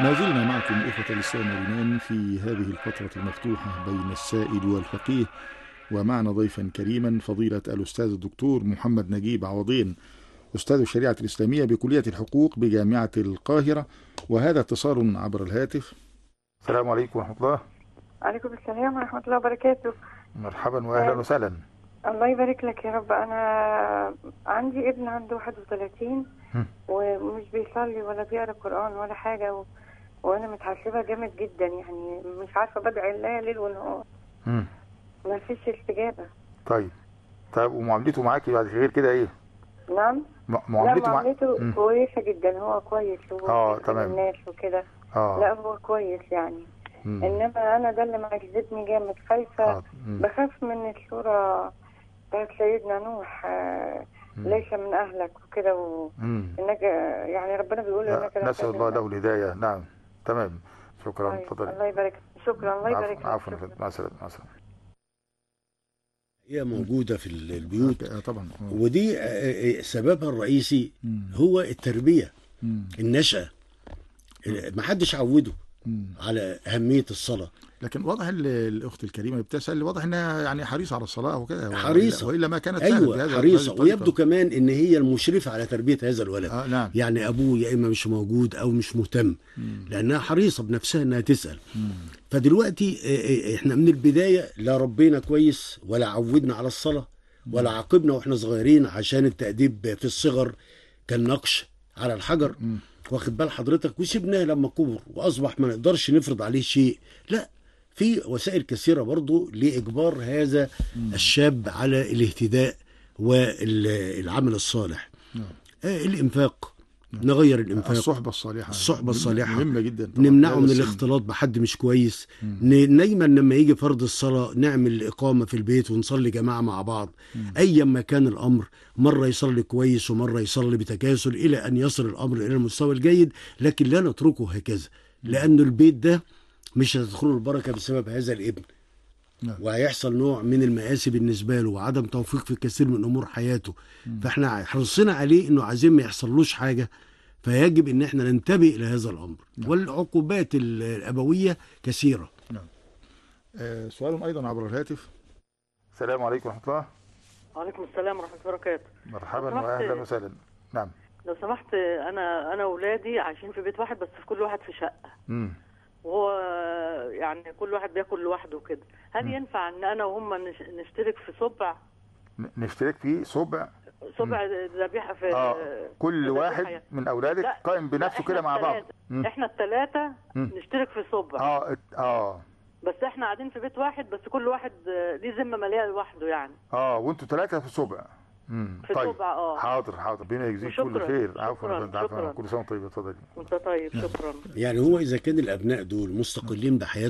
ما زلنا معكم إخوة الإسلام والإيمان في هذه الفترة المفتوحة بين السائل والفقيه ومعنا ضيفا كريما فضيلة الأستاذ الدكتور محمد نجيب عوضين أستاذ الشريعة الإسلامية بكلية الحقوق بجامعة القاهرة وهذا اتصال عبر الهاتف السلام عليكم ورحمة الله عليكم السلام ورحمة الله وبركاته مرحبا وأهلا وسهلا الله يبارك لك يا رب أنا عندي ابن عنده 31 هم. ومش بيصلي ولا بيقرأ قرآن ولا حاجة و... وأنا متعصبة جامد جدا يعني مش عارفة بدعي الله ليل ونهار مم. ما فيش استجابة طيب طيب ومعاملته معاكي بعد غير كده إيه؟ نعم م- لا معاملته مع... معاملته مم. كويسة جدا هو كويس هو آه، بيكرم تمام. الناس وكده آه لا هو كويس يعني مم. إنما أنا ده اللي معجزتني جامد خايفة آه. مم. بخاف من الصورة بتاعت سيدنا نوح آه، مم. ليس من أهلك وكده و... مم. إنك يعني ربنا بيقول لا، إنك لا نسأل الله تهلك. له الهداية نعم تمام شكرا طيب، اتفضلي الله يبارك شكرا الله يبارك عفوا لك. عفوا شكراً. مع السلامة مع السلامة هي موجودة في البيوت آه، طبعا آه. ودي آه، آه، سببها الرئيسي مم. هو التربية مم. النشأة ما حدش عوده مم. على أهمية الصلاة لكن واضح ال- الاخت الكريمه اللي بتسال واضح انها يعني حريصه على الصلاه وكده وإلا- حريصة. والا ما كانت سالت أيوة بهذا- حريصة بهذه ويبدو الطريقة. كمان إن هي المشرفة على تربية هذا الولد اه نعم يعني أبوه يا إما مش موجود أو مش مهتم مم. لأنها حريصة بنفسها إنها تسأل مم. فدلوقتي آه، آه، إحنا من البداية لا ربينا كويس ولا عودنا على الصلاة ولا عاقبنا وإحنا صغيرين عشان التأديب في الصغر كان نقش على الحجر مم. واخد بال حضرتك وسيبناه لما كبر واصبح ما نقدرش نفرض عليه شيء لا في وسائل كثيره برضو لاجبار هذا الشاب على الاهتداء والعمل الصالح نعم. آه، الانفاق نغير الانفاق الصحبه الصالحه الصحبة الصالحة. مهمه جدا طبعاً. نمنعه هذا من السن. الاختلاط بحد مش كويس مم. ن- دايما لما يجي فرض الصلاة نعمل إقامة في البيت ونصلي جماعة مع بعض أيا ما كان الأمر مرة يصلي كويس ومرة يصلي بتكاسل إلى أن يصل الأمر إلى المستوى الجيد لكن لا نتركه هكذا لأن البيت ده مش هتدخله البركة بسبب هذا الابن نعم. وهيحصل نوع من المآسي بالنسبة له وعدم توفيق في كثير من أمور حياته فاحنا حرصنا عليه إنه عايزين ما يحصلوش حاجة فيجب ان احنا ننتبه الى هذا الامر والعقوبات ال- الابويه كثيره آه سؤال ايضا عبر الهاتف السلام عليكم ورحمه الله وعليكم السلام ورحمة الله وبركاته مرحبا لو سمحت- واهلا وسهلا نعم لو سمحت أنا أنا وولادي عايشين في بيت واحد بس في كل واحد في شقة مم. وهو يعني كل واحد بياكل لوحده وكده هل ينفع إن أنا وهم نش- نشترك في صبع ن- نشترك في صبع صبع ذبيحة في اه كل ذبيحة واحد يعني. من اولادك لا، قائم لا، بنفسه إحنا كده مع بعض التلاتة. مم. إحنا الثلاثة مم. نشترك في صبع اه ات- اه بس إحنا قاعدين في بيت واحد بس كل واحد آه، ليه ذمة مالية لوحده يعني اه وانتوا ثلاثه في صبع امم في طيب صبع، آه. حاضر حاضر ربنا يجزيك كل وشكراً، خير عفوا شكراً، يا فندم، عفوا شكراً. كل سنه وانت طيب اتفضلي وأنت طيب شكرا يعني هو اذا كان الابناء دول مستقلين بحياتهم